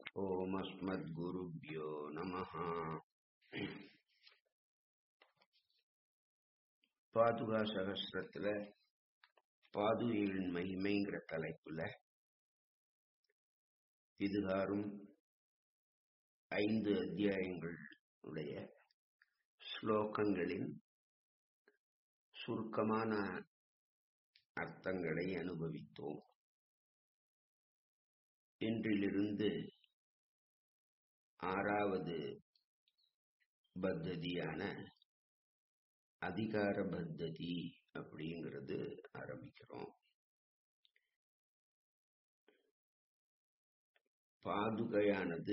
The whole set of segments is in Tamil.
ஓமஸ்மத்குருப்யோ நமः பாதுகா சகஸ்ரத்துல பாதுகைகளின் மகிமைங்கிற தலைப்புல இதுகாரும் ஐந்து அத்தியாயங்கள் உடைய ஸ்லோகங்களின் சுருக்கமான அர்த்தங்களை அனுபவித்தோம் இன்றிலிருந்து ஆறாவது பத்ததியான அதிகார பத்ததி அப்படிங்கிறது ஆரம்பிக்கிறோம் பாதுகையானது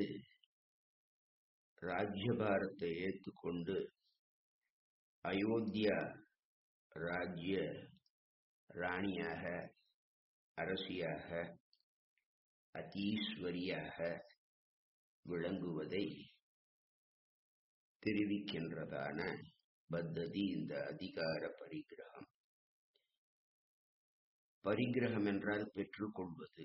ராஜ்யபாரத்தை ஏற்றுக்கொண்டு அயோத்தியா ராஜ்ய ராணியாக அரசியாக அதீஸ்வரியாக விளங்குவதை தெரிவிக்கின்றதான பத்ததி இந்த அதிகார பரிகிரகம் பரிகிரகம் என்றால் பெற்றுக்கொள்வது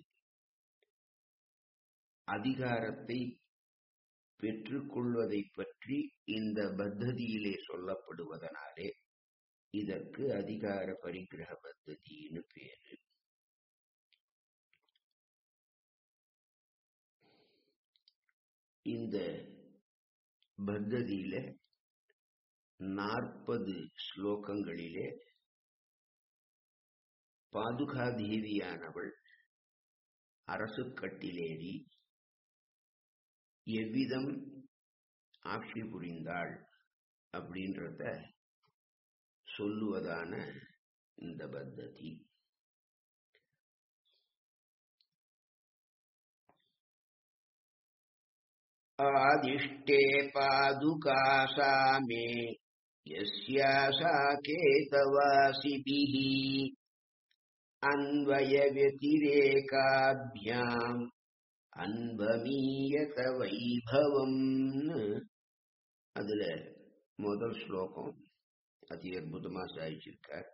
அதிகாரத்தை பெற்றுக்கொள்வதை பற்றி இந்த பத்ததியிலே சொல்லப்படுவதனாலே இதற்கு அதிகார பரிகிரக பத்ததின்னு பேரு இந்த பத்ததியில நாற்பது ஸ்லோகங்களிலே பாதுகாதேவியானவள் அரசு கட்டிலேறி எவ்விதம் ஆட்சி புரிந்தாள் அப்படின்றத சொல்லுவதான இந்த பத்ததி आदिष्टे पादुका सा मे यस्या सा केतवासिभिः अन्वयव्यतिरेकाभ्याम् அன்பமீயத வைபவம் அதுல முதல் ஸ்லோகம் அதி அற்புதமா சாதிச்சிருக்கார்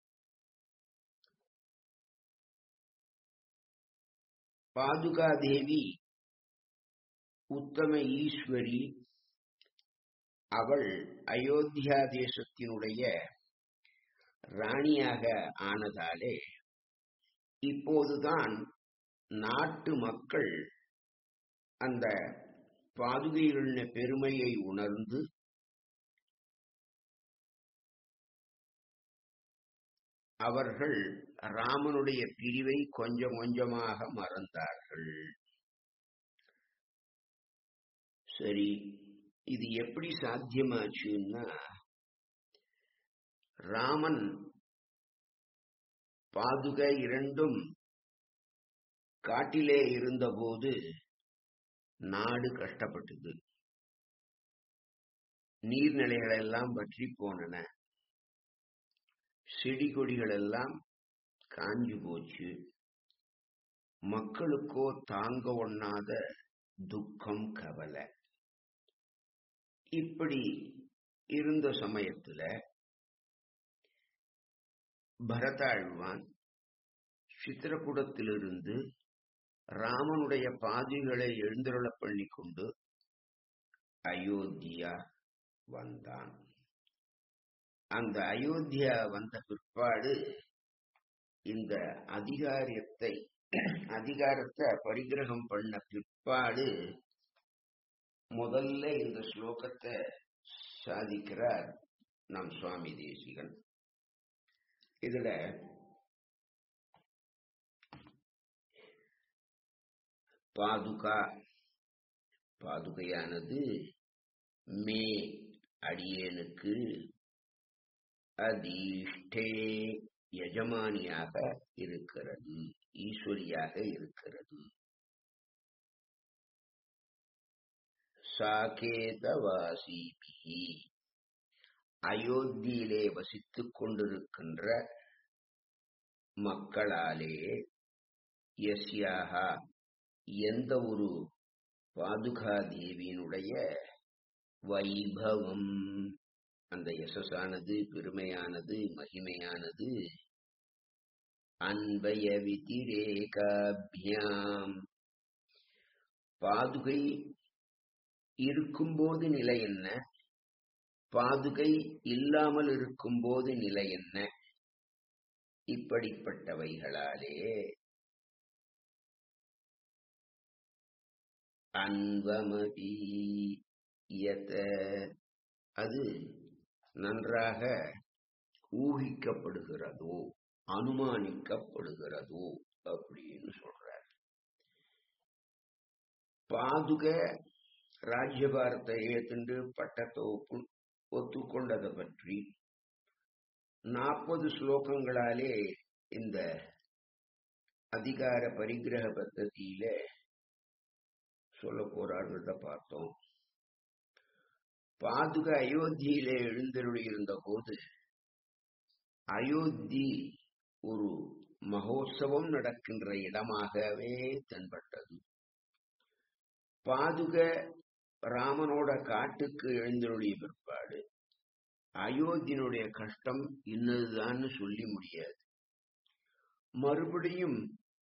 பாதுகா தேவி உத்தம ஈஸ்வரி அவள் அயோத்தியா தேசத்தினுடைய ராணியாக ஆனதாலே இப்போதுதான் நாட்டு மக்கள் அந்த பாதுகைகளின் பெருமையை உணர்ந்து அவர்கள் ராமனுடைய பிரிவை கொஞ்சம் கொஞ்சமாக மறந்தார்கள் சரி இது எப்படி சாத்தியமாச்சுன்னா ராமன் பாதுகை இரண்டும் காட்டிலே இருந்தபோது நாடு கஷ்டப்பட்டது நீர்நிலைகள் எல்லாம் பற்றி போனன செடி கொடிகள் எல்லாம் காஞ்சு போச்சு மக்களுக்கோ தாங்க ஒண்ணாத துக்கம் கவலை இப்படி இருந்த சமயத்துல பரதாழ்வான் சித்திரக்கூடத்திலிருந்து ராமனுடைய பாதிகளை எழுந்தருள பண்ணி கொண்டு அயோத்தியா வந்தான் அந்த அயோத்தியா வந்த பிற்பாடு இந்த அதிகாரத்தை அதிகாரத்தை பரிகிரகம் பண்ண பிற்பாடு முதல்ல இந்த ஸ்லோகத்தை சாதிக்கிறார் நம் சுவாமி தேசிகன் இதுல பாதுகா பாதுகையானது மே அடியேனுக்கு அதீஷ்டே எஜமானியாக இருக்கிறது ஈஸ்வரியாக இருக்கிறது சாகேதவாசிபி அயோத்தியிலே வசித்துக் கொண்டிருக்கின்ற மக்களாலே எஸ்யாகா எந்த ஒரு பாதுகா தேவியினுடைய வைபவம் அந்த யசஸானது பெருமையானது மகிமையானது அன்பய விதிரேகாபியாம் பாதுகை இருக்கும்போது நிலை என்ன பாதுகை இல்லாமல் இருக்கும்போது நிலை என்ன இப்படிப்பட்டவைகளாலே அன்பமபீயத அது நன்றாக ஊகிக்கப்படுகிறதோ அனுமானிக்கப்படுகிறதோ அப்படின்னு சொல்றார் பாதுக ராஜ்யபாரத்தை ஏத்துண்டு பட்டத்தை ஒப்பு ஒத்துக்கொண்டதை பற்றி நாற்பது ஸ்லோகங்களாலே இந்த அதிகார பரிகிரக பద్ధதியில சொல்ல போறாருன்றத பார்த்தோம் பாதுக அயோத்தியில எழுந்தருளி இருந்த போது அயோத்தி ஒரு மகோத்சவம் நடக்கின்ற இடமாகவே தென்பட்டது பாதுக ராமனோட காட்டுக்கு எழுந்தருளிய பிற்பாடு அயோத்தியனுடைய கஷ்டம் இன்னதுதான்னு சொல்லி முடியாது மறுபடியும்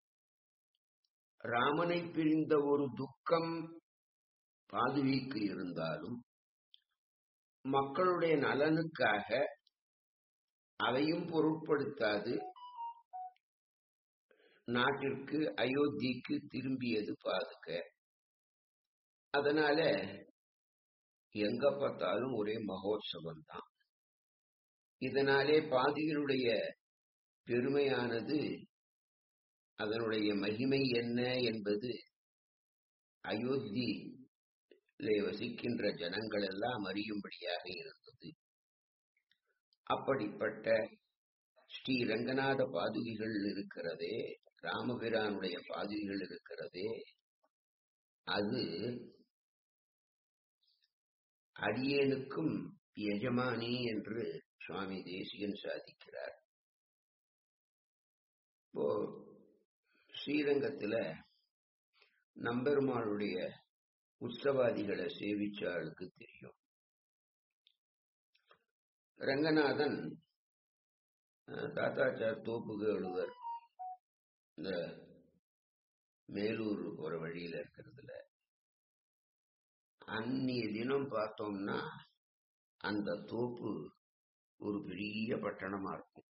ராமனை பிரிந்த ஒரு துக்கம் பாதுகைக்கு இருந்தாலும் மக்களுடைய நலனுக்காக அதையும் பொருட்படுத்தாது நாட்டிற்கு அயோத்திக்கு திரும்பியது பாதுக அதனால எங்க பார்த்தாலும் ஒரே மகோத்சவம் தான் இதனாலே பாதிகளுடைய பெருமையானது அதனுடைய மகிமை என்ன என்பது அயோத்தியிலே வசிக்கின்ற ஜனங்கள் எல்லாம் அறியும்படியாக இருந்தது அப்படிப்பட்ட ஸ்ரீ ரங்கநாத பாதுகைகள் இருக்கிறதே ராமபிரானுடைய பாதுகைகள் இருக்கிறதே அது அடியேனுக்கும் எஜமானி என்று சுவாமி தேசிகன் சாதிக்கிறார் இப்போ ஸ்ரீரங்கத்துல நம்பெருமாளுடைய உற்சவாதிகளை சேவிச்சாளுக்கு தெரியும் ரங்கநாதன் தாத்தாச்சார் தோப்புக்கு எழுவர் இந்த மேலூர் போற வழியில இருக்கிறதுல அந்நிய தினம் பார்த்தோம்னா அந்த தோப்பு ஒரு பெரிய பட்டணமா இருக்கும்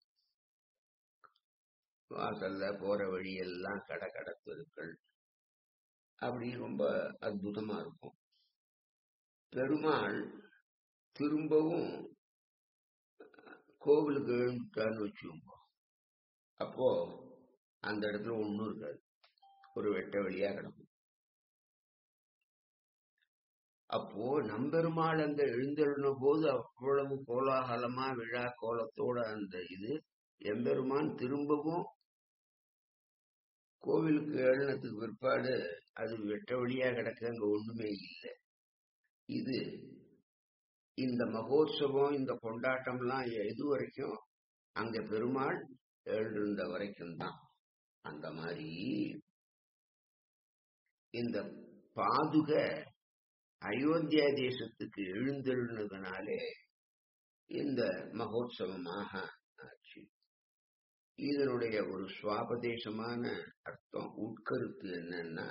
வாசல்ல போற வழியெல்லாம் கடை கடத்தெருக்கள் அப்படி ரொம்ப அற்புதமா இருக்கும் பெருமாள் திரும்பவும் கோவிலுக்கு எழுந்துட்டான்னு வச்சுக்கோங்க அப்போ அந்த இடத்துல ஒண்ணும் இருக்காது ஒரு வெட்ட வெளியா கிடக்கும் அப்போ நம்பெருமாள் அந்த எழுந்தருளின போது அவ்வளவு கோலாகலமா விழா கோலத்தோட அந்த இது எம்பெருமான் திரும்பவும் கோவிலுக்கு எழுனத்துக்கு பிற்பாடு அது வெட்ட வழியா கிடக்க அங்க ஒண்ணுமே இல்லை இது இந்த மகோத்சவம் இந்த கொண்டாட்டம்லாம் எது வரைக்கும் அங்க பெருமாள் எழுந்த வரைக்கும் தான் அந்த மாதிரி இந்த பாதுக அயோத்தியா தேசத்துக்கு எழுந்தெழுனதுனாலே இந்த மகோத்சவமாக ஆச்சு இதனுடைய ஒரு சுவாபதேசமான அர்த்தம் உட்கருத்து என்னன்னா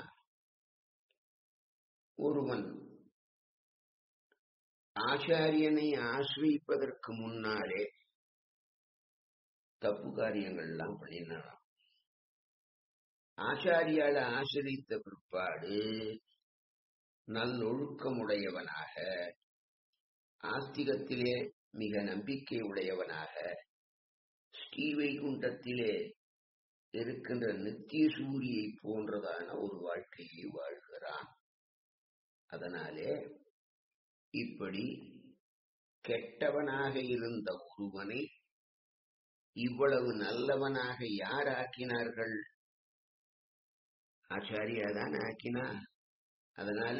ஒருவன் ஆச்சாரியனை ஆசிரிப்பதற்கு முன்னாலே தப்பு காரியங்கள்லாம் பண்ணினாராம் ஆச்சாரியால ஆசிரித்த பிற்பாடு நல்லொழுக்கமுடையவனாக ஆஸ்திகத்திலே மிக நம்பிக்கை உடையவனாக ஸ்ரீவைகுண்டத்திலே இருக்கின்ற நித்திய சூரியை போன்றதான ஒரு வாழ்க்கையை வாழ்கிறான் அதனாலே இப்படி கெட்டவனாக இருந்த ஒருவனை இவ்வளவு நல்லவனாக யார் ஆக்கினார்கள் ஆச்சாரியா தான் ஆக்கினா அதனால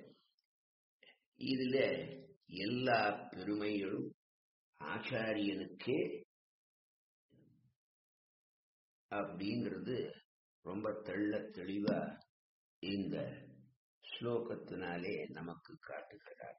இதுல எல்லா பெருமைகளும் ஆச்சாரியனுக்கே அப்படிங்கிறது ரொம்ப தெள்ள தெளிவா இந்த ஸ்லோகத்தினாலே நமக்கு காட்டுகிறார்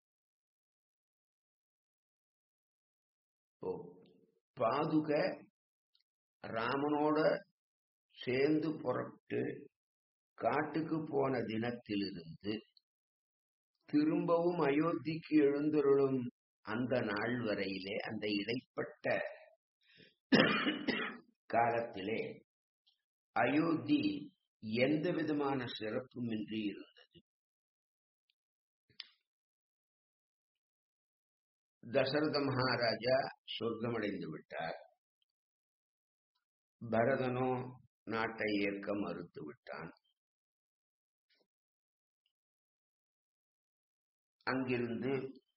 இப்போ பாதுக ராமனோட சேர்ந்து புறப்பட்டு காட்டுக்கு போன தினத்திலிருந்து திரும்பவும் அயோத்திக்கு எழுந்தருளும் அந்த நாள் வரையிலே அந்த இடைப்பட்ட காலத்திலே அயோத்தி எந்த விதமான சிறப்புமின்றி இருந்தது தசரத மகாராஜா சொர்க்கமடைந்து விட்டார் பரதனோ நாட்டை ஏற்க மறுத்து விட்டான் அங்கிருந்து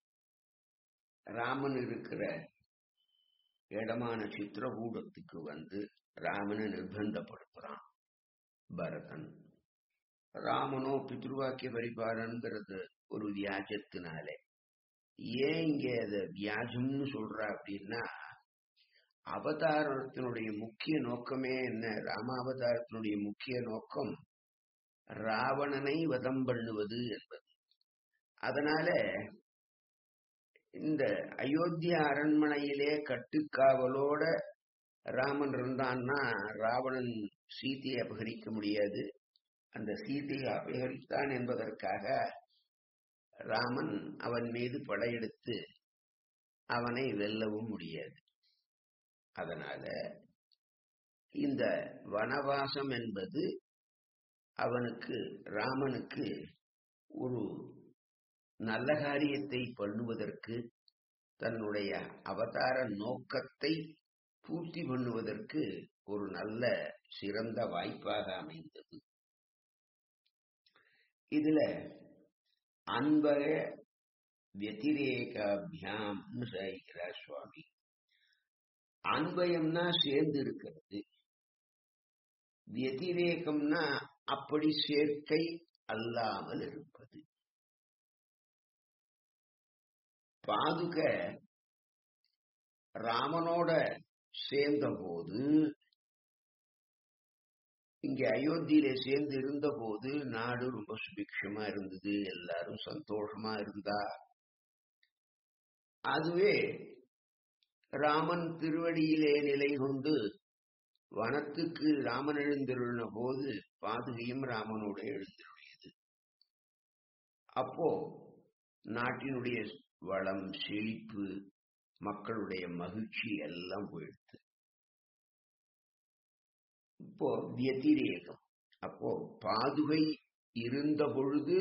ராமன் இருக்கிற இடமான சித்திரகூடத்துக்கு வந்து ராமனை நிர்பந்தப்படுத்துறான் பரதன் ராமனோ பித்ருவாக்கிய பரிபாலன்கிறது ஒரு வியாஜத்தினாலே ஏன் இங்க அத வியாஜம்னு சொல்ற அப்படின்னா அவதாரத்தினுடைய முக்கிய நோக்கமே என்ன ராமாவதாரத்தினுடைய முக்கிய நோக்கம் ராவணனை வதம் பண்ணுவது என்பது அதனால இந்த அயோத்தியா அரண்மனையிலே கட்டுக்காவலோட ராமன் இருந்தான்னா ராவணன் சீதையை அபகரிக்க முடியாது அந்த சீதையை அபகரித்தான் என்பதற்காக ராமன் அவன் மீது படையெடுத்து அவனை வெல்லவும் முடியாது அதனால இந்த வனவாசம் என்பது அவனுக்கு ராமனுக்கு ஒரு நல்ல காரியத்தை பண்ணுவதற்கு தன்னுடைய அவதார நோக்கத்தை பூர்த்தி பண்ணுவதற்கு ஒரு நல்ல சிறந்த வாய்ப்பாக அமைந்தது இதுல அன்பக வத்திரேகாபியாம் சாய்கிறார் சுவாமி அன்பயம்னா சேர்ந்து இருக்கிறது வத்திரேகம்னா அப்படி சேர்க்கை அல்லாமல் இருப்பது பாதுக ராமனோட சேர்ந்த போது இங்க அயோத்தியில சேர்ந்து இருந்த போது நாடு ரொம்ப சுபிக்ஷமா இருந்தது எல்லாரும் சந்தோஷமா இருந்தா அதுவே ராமன் திருவடியிலே நிலை கொண்டு வனத்துக்கு ராமன் எழுந்தருளின போது பாதுகையும் ராமனோட எழுந்தருளியது அப்போ நாட்டினுடைய வளம் செழிப்பு மக்களுடைய மகிழ்ச்சி எல்லாம் போயிடுது இப்போ வியதிரேகம் அப்போ பாதுகை இருந்த பொழுது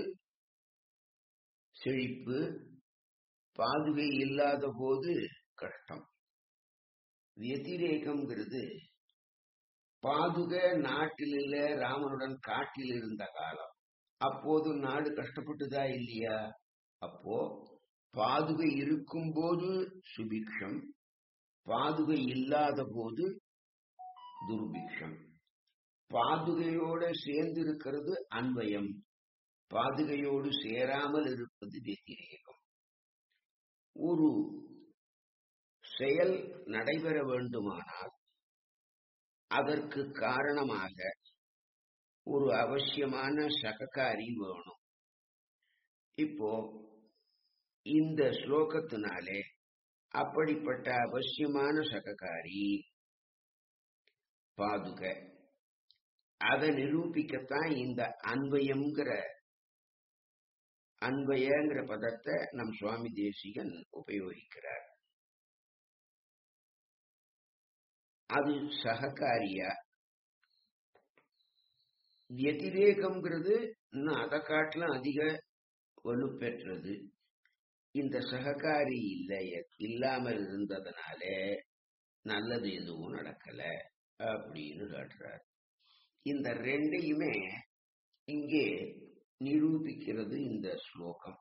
செழிப்பு பாதுகை இல்லாத போது கஷ்டம் வியதிரேகம்ங்கிறது பாதுக நாட்டில் இல்ல ராமனுடன் காட்டில் இருந்த காலம் அப்போது நாடு கஷ்டப்பட்டுதா இல்லையா அப்போ பாதுகை இருக்கும் போது சுபிக்ஷம் பாதுகை இல்லாத போது துர்பிக்ஷம் பாதுகையோட சேர்ந்து இருக்கிறது அன்வயம் பாதுகையோடு சேராமல் இருப்பது வெத்திரேகம் ஒரு செயல் நடைபெற வேண்டுமானால் அதற்கு காரணமாக ஒரு அவசியமான சககாரி வேணும் இப்போ இந்த ஸ்லோகத்தினாலே அப்படிப்பட்ட அவசியமான சககாரி பாதுக அதை நிரூபிக்கத்தான் இந்த அன்வயம்ங்கிற அன்வயங்கிற பதத்தை நம் சுவாமி தேசிகன் உபயோகிக்கிறார் அது சககாரியா வத்திரேகம்ங்கிறது இன்னும் அதை காட்டிலும் அதிக வலுப்பெற்றது இந்த சககாரி இல்லை இல்லாமல் இருந்ததுனால நல்லது எதுவும் நடக்கல அப்படின்னு காட்டுறார் இந்த ரெண்டையுமே இங்கே நிரூபிக்கிறது இந்த ஸ்லோகம்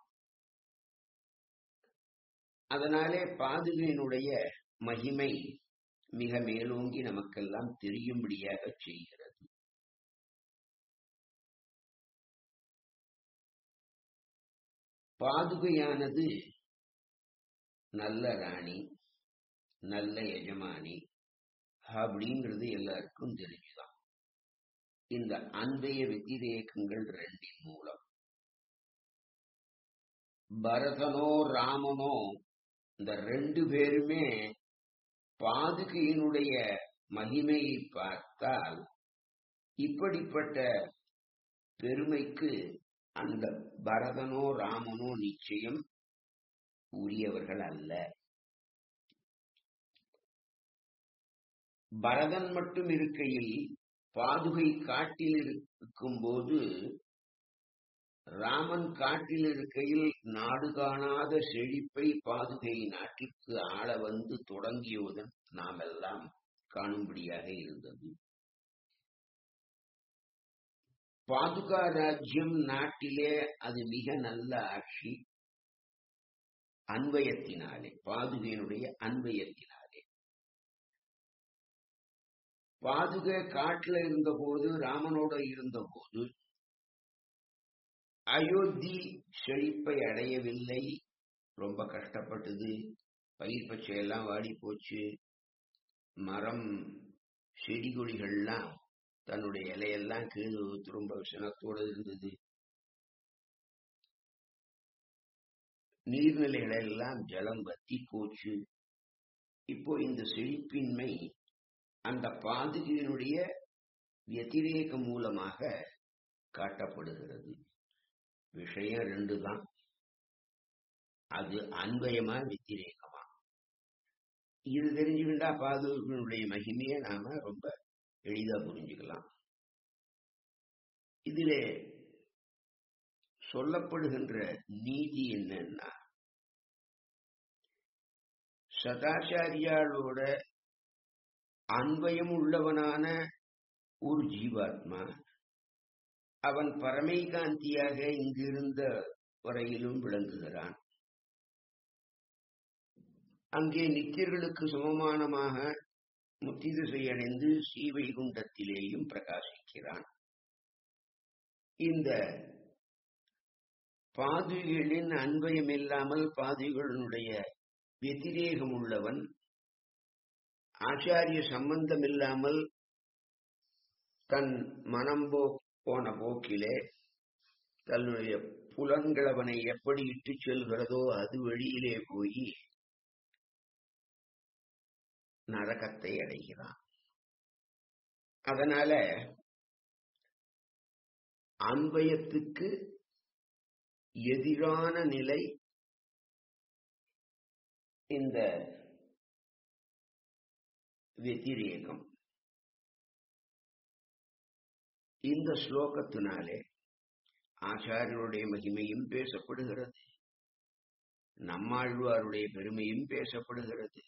அதனாலே பாதுகையினுடைய மகிமை மிக மேலோங்கி நமக்கெல்லாம் தெரியும்படியாக செய்கிறது பாதுகையானது நல்ல ராணி நல்ல எஜமானி அப்படிங்கிறது எல்லாருக்கும் தெரிஞ்சுதான் இந்த அன்பைய வெத்திரேக்கங்கள் ரெண்டின் மூலம் பரதனோ ராமனோ இந்த ரெண்டு பேருமே பாதுகையினுடைய மகிமையை பார்த்தால் இப்படிப்பட்ட பெருமைக்கு அந்த பரதனோ ராமனோ நிச்சயம் உரியவர்கள் அல்ல பரதன் மட்டும் இருக்கையில் பாதுகை காட்டில் இருக்கும் போது ராமன் காட்டில் இருக்கையில் நாடு காணாத செழிப்பை பாதுகை நாட்டிற்கு ஆள வந்து தொடங்கியவுடன் நாம் எல்லாம் காணும்படியாக இருந்தது பாதுகா ராஜ்யம் நாட்டிலே அது மிக நல்ல ஆட்சி அன்வயத்தினாலே பாதுகையினுடைய அன்வயத்தினாலே பாதுகை காட்டுல இருந்த போது ராமனோட இருந்த போது அயோத்தி செழிப்பை அடையவில்லை ரொம்ப கஷ்டப்பட்டது பயிர் பச்சையெல்லாம் வாடி போச்சு மரம் செடி கொடிகள்லாம் தன்னுடைய இலையெல்லாம் கீழே ரொம்ப விஷணத்தோடு இருந்தது நீர்நிலைகள் எல்லாம் ஜலம் வத்தி போச்சு இப்போ இந்த செழிப்பின்மை அந்த பாதுகையினுடைய வத்திரேக மூலமாக காட்டப்படுகிறது விஷயம் ரெண்டு தான் அது அன்பயமா வெத்திரேகமா இது தெரிஞ்சுக்கிட்டா பாதுகையினுடைய மகிமையை நாம ரொம்ப எளிதா புரிஞ்சுக்கலாம் இதிலே சொல்லப்படுகின்ற நீதி என்னன்னா சதாச்சாரியாளோட அன்பயம் உள்ளவனான ஒரு ஜீவாத்மா அவன் பரமைகாந்தியாக இங்கிருந்த வரையிலும் விளங்குகிறான் அங்கே நித்தியர்களுக்கு சமமானமாக முத்திதிசை அடைந்து ஸ்ரீவைகுண்டத்திலேயும் பிரகாசிக்கிறான் இந்த பாதுகளின் அன்பயம் இல்லாமல் பாதுகளுடைய வெதிரேகம் உள்ளவன் ஆச்சாரிய சம்பந்தம் இல்லாமல் தன் மனம் போ போன போக்கிலே தன்னுடைய புலன்கள் அவனை எப்படி இட்டு செல்கிறதோ அது வழியிலே போய் நரகத்தை அடைகிறான் அதனால அன்பயத்துக்கு எதிரான நிலை இந்த வெதிரேகம் இந்த ஸ்லோகத்தினாலே ஆச்சாரியருடைய மகிமையும் பேசப்படுகிறது நம்மாழ்வாருடைய பெருமையும் பேசப்படுகிறது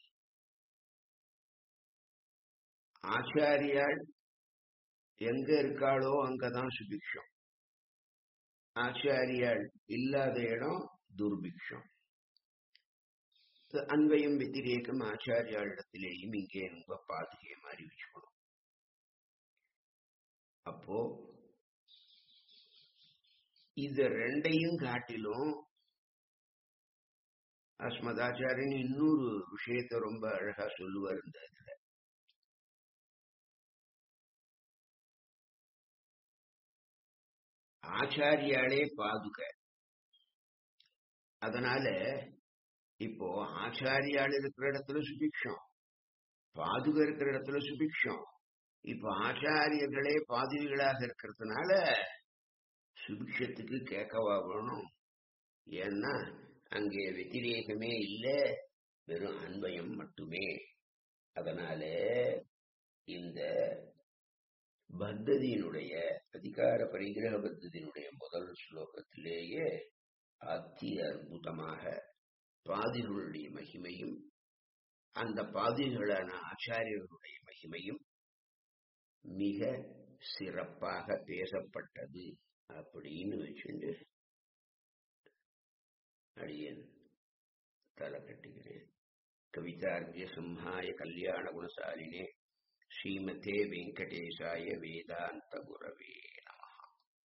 ஆச்சாரியால் எங்க இருக்காளோ அங்கதான் சுபிக்ஷம் ஆச்சாரியால் இல்லாத இடம் துர்பிக்ஷம் அன்பையும் வெத்திரேகம் ஆச்சாரியாளிடத்திலேயும் இங்கே ரொம்ப பாதுகையம் அறிவிச்சுக்கணும் அப்போ இது ரெண்டையும் காட்டிலும் அஸ்மதாச்சாரியன் இன்னொரு விஷயத்த ரொம்ப அழகா சொல்லுவார் இந்த இதுல ஆச்சாரியாலே பாதுக அதனால இப்போ ஆச்சாரியால் இருக்கிற இடத்துல சுபிக்ஷம் பாதுக இருக்கிற இடத்துல சுபிக்ஷம் இப்ப ஆச்சாரியர்களே பாதுகைகளாக இருக்கிறதுனால சுபிக்ஷத்துக்கு கேட்கவா வேணும் ஏன்னா அங்கே வெத்திரேகமே இல்லை வெறும் அன்பயம் மட்டுமே அதனால இந்த பத்ததியினுடைய அதிகார பரிகிரக பத்ததியினுடைய முதல் ஸ்லோகத்திலேயே அத்தி அற்புதமாக பாதிகளுடைய மகிமையும் அந்த பாதிகளான ஆச்சாரியர்களுடைய மகிமையும் மிக சிறப்பாக பேசப்பட்டது அப்படின்னு வச்சுண்டு அடியன் தலை கட்டுகிறேன் கவிதார்த்திய சிம்ஹாய கல்யாண குணசாலினே ஸ்ரீமதே வெங்கடேசாய வேதாந்த குரவே